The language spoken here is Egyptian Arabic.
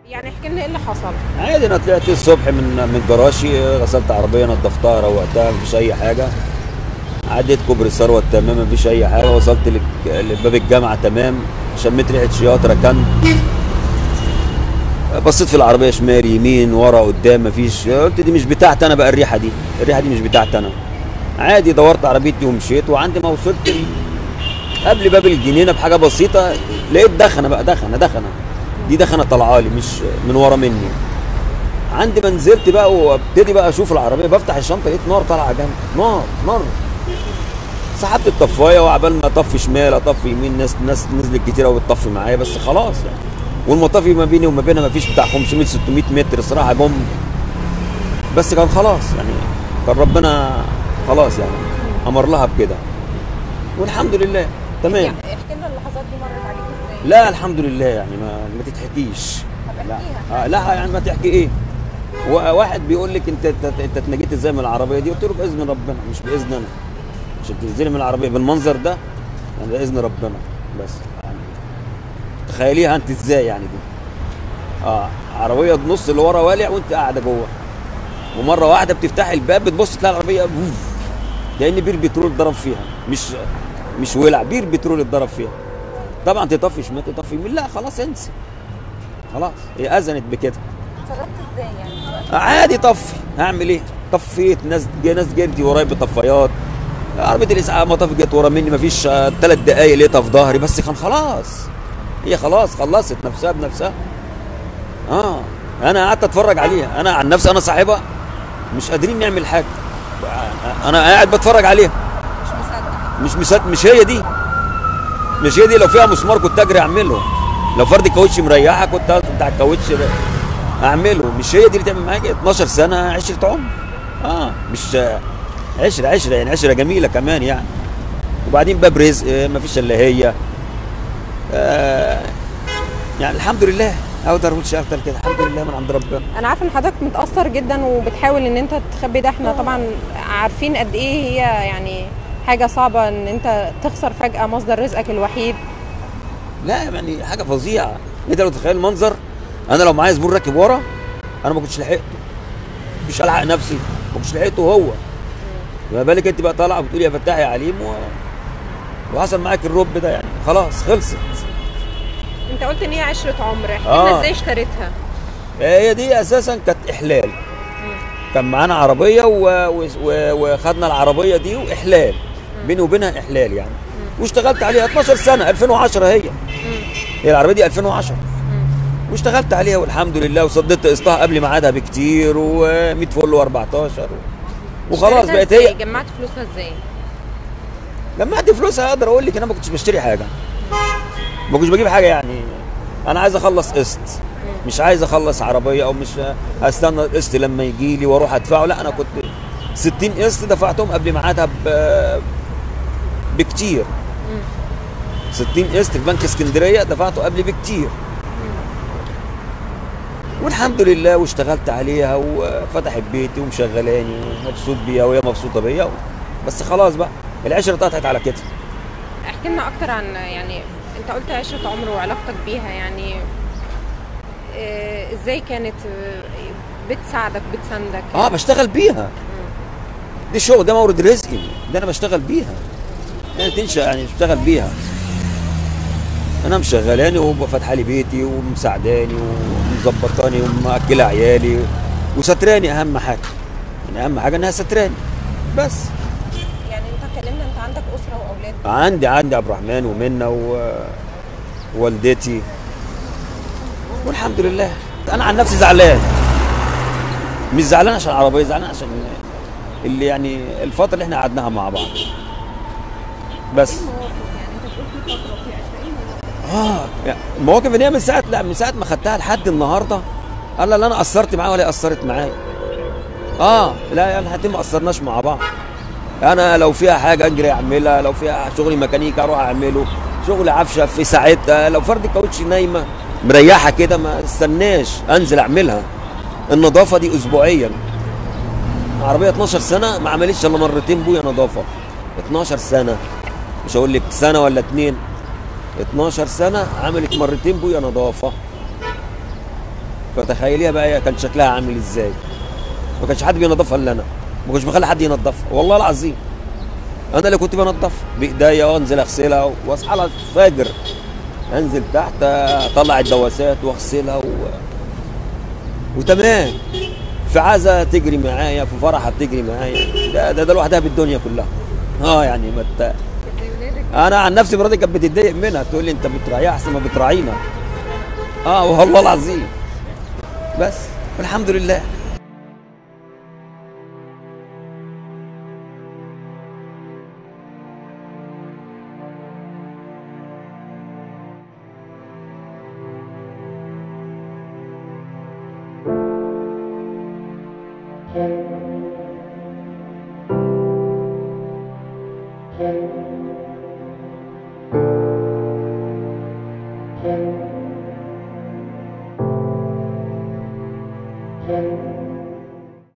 يعني احكي لنا ايه اللي حصل عادي انا طلعت الصبح من من جراشي غسلت عربيه نظفتها روقتها مفيش اي حاجه عديت كوبري ثروه تمام مفيش اي حاجه وصلت لك- لباب الجامعه تمام شميت ريحه شياط ركنت بصيت في العربيه شمال يمين ورا قدام مفيش قلت دي مش بتاعتي انا بقى الريحه دي الريحه دي مش بتاعتي انا عادي دورت عربيتي ومشيت وعندي ما وصلت ال- قبل باب الجنينه بحاجه بسيطه لقيت دخنه بقى دخنه دخنه دي دخنه طالعه لي مش من ورا مني عندي ما نزلت بقى وابتدي بقى اشوف العربيه بفتح الشنطه لقيت نار طالعه جنبي نار نار سحبت الطفايه وعبال ما اطفي شمال اطفي يمين ناس ناس نزلت كتير قوي بتطفي معايا بس خلاص يعني والمطافي ما بيني وما بينها ما فيش بتاع 500 600 متر صراحه جم بس كان خلاص يعني كان ربنا خلاص يعني امر لها بكده والحمد لله تمام يعني احكي لنا اللحظات دي مرت عليك ازاي لا الحمد لله يعني ما ما تتحكيش طب لا احكيها. آه لا يعني ما تحكي ايه و- واحد بيقول لك انت انت انت اتنجيت ازاي من العربيه دي قلت له باذن ربنا مش باذن انا عشان تنزلي من العربيه بالمنظر ده يعني ده اذن ربنا بس يعني تخيليها انت ازاي يعني دي اه عربيه النص اللي ورا والع وانت قاعده جوه ومره واحده بتفتحي الباب بتبص تلاقي العربيه بوف لان بير بترول ضرب فيها مش مش ولع بير بترول اتضرب فيها طبعا تطفي شمال تطفي يمين لا خلاص انسى خلاص هي اذنت بكده اتصرفت ازاي يعني عادي طفي هعمل ايه طفيت ناس جا ناس جرتي ورايا بطفايات عربيه الاسعاف مطافي جت ورا مني مفيش ثلاث دقايق لقيتها في ظهري بس كان خلاص هي خلاص خلصت نفسها بنفسها اه انا قعدت اتفرج عليها انا عن نفسي انا صاحبها مش قادرين نعمل حاجه انا قاعد بتفرج عليها مش مصدق مش مصدق مش هي دي مش هي دي لو فيها مسمار كنت اجري اعمله لو فرد كاوتش مريحه كنت بتاع الكاوتش ده اعمله مش هي دي اللي تعمل معايا كده 12 سنه عشره عمر اه مش عشره عشره يعني عشره جميله كمان يعني وبعدين باب رزق آه، مفيش الا هي آه يعني الحمد لله اقدر اقول شيء اكتر كده الحمد لله من عند ربنا انا عارفه ان حضرتك متاثر جدا وبتحاول ان انت تخبي ده احنا طبعا عارفين قد ايه هي يعني حاجه صعبه ان انت تخسر فجاه مصدر رزقك الوحيد لا يعني حاجه فظيعه انت لو تتخيل المنظر انا لو معايا زبون راكب ورا انا ما كنتش لحقته مش هلحق نفسي ما كنتش لحقته هو ما بالك انت بقى طالعه بتقولي يا فتاح يا عليم و... وحصل معاك الرب ده يعني خلاص خلصت انت قلت ان هي عشره عمر احكي لنا آه. ازاي اشتريتها هي دي اساسا كانت احلال كان معانا عربيه و... و... و... وخدنا العربيه دي واحلال بيني وبينها احلال يعني واشتغلت عليها 12 سنه 2010 هي هي العربيه دي 2010 واشتغلت عليها والحمد لله وصديت قسطها قبل ميعادها بكتير و100 فل و14 وخلاص اشتريتها بقت ازاي؟ هي جمعت فلوسها ازاي جمعت فلوسها اقدر اقول لك انا ما كنتش بشتري حاجه ما كنتش بجيب حاجه يعني انا عايز اخلص قسط مش عايز اخلص عربيه او مش استنى القسط لما يجي لي واروح ادفعه لا انا كنت 60 قسط دفعتهم قبل ميعادها ب- بكتير 60 قسط في بنك اسكندريه دفعته قبل بكتير والحمد لله واشتغلت عليها وفتحت بيتي ومشغلاني ومبسوط بيها وهي مبسوطه بيا بس خلاص بقى العشره اتقطعت على كده احكي لنا اكتر عن يعني انت قلت عشره عمر وعلاقتك بيها يعني اه ازاي كانت اه، بتساعدك بتساندك اه بشتغل بيها دي الشغل ده مورد رزقي ده انا بشتغل بيها يعني تنشا يعني بشتغل بيها انا مشغلاني وفاتحه لي بيتي ومساعداني ومظبطاني ومأكله عيالي وستراني اهم حاجه يعني اهم حاجه انها ستراني بس يعني انت كلمنا انت عندك اسره واولاد عندي عندي عبد الرحمن ومنى و- ووالدتي والحمد لله انا عن نفسي زعلان مش زعلان عشان العربيه زعلان عشان اللي يعني الفتره اللي احنا قعدناها مع بعض بس اه يعني المواقف ان هي من ساعه لا من ساعه ما خدتها لحد النهارده قال لا انا قصرت معاه ولا هي قصرت معايا اه لا يعني احنا ما قصرناش مع بعض انا لو فيها حاجه اجري اعملها لو فيها شغل ميكانيكا اروح اعمله شغل عفشه في ساعتها لو فرد كاوتش نايمه مريحه كده ما استناش انزل اعملها النظافه دي اسبوعيا عربيه 12 سنه ما عملتش الا مرتين بويا نظافه 12 سنه مش هقول لك سنه ولا اتنين 12 سنه عملت مرتين بويا نظافه فتخيليها بقى هي كان شكلها عامل ازاي ما كانش حد بينظفها الا انا ما كنتش بخلي حد ينظفها والله العظيم انا اللي كنت بنظفها بايديا وانزل اغسلها واصحى لها الفجر انزل تحت اطلع الدواسات واغسلها و... وتمام في عزا تجري معايا في فرحه بتجري معايا ده ده, ده لوحدها بالدنيا كلها اه يعني ما ت... انا عن نفسي مراتي كانت بتتضايق منها تقول لي انت بتراعيها احسن ما بتراعينا اه والله العظيم بس الحمد لله Thank you.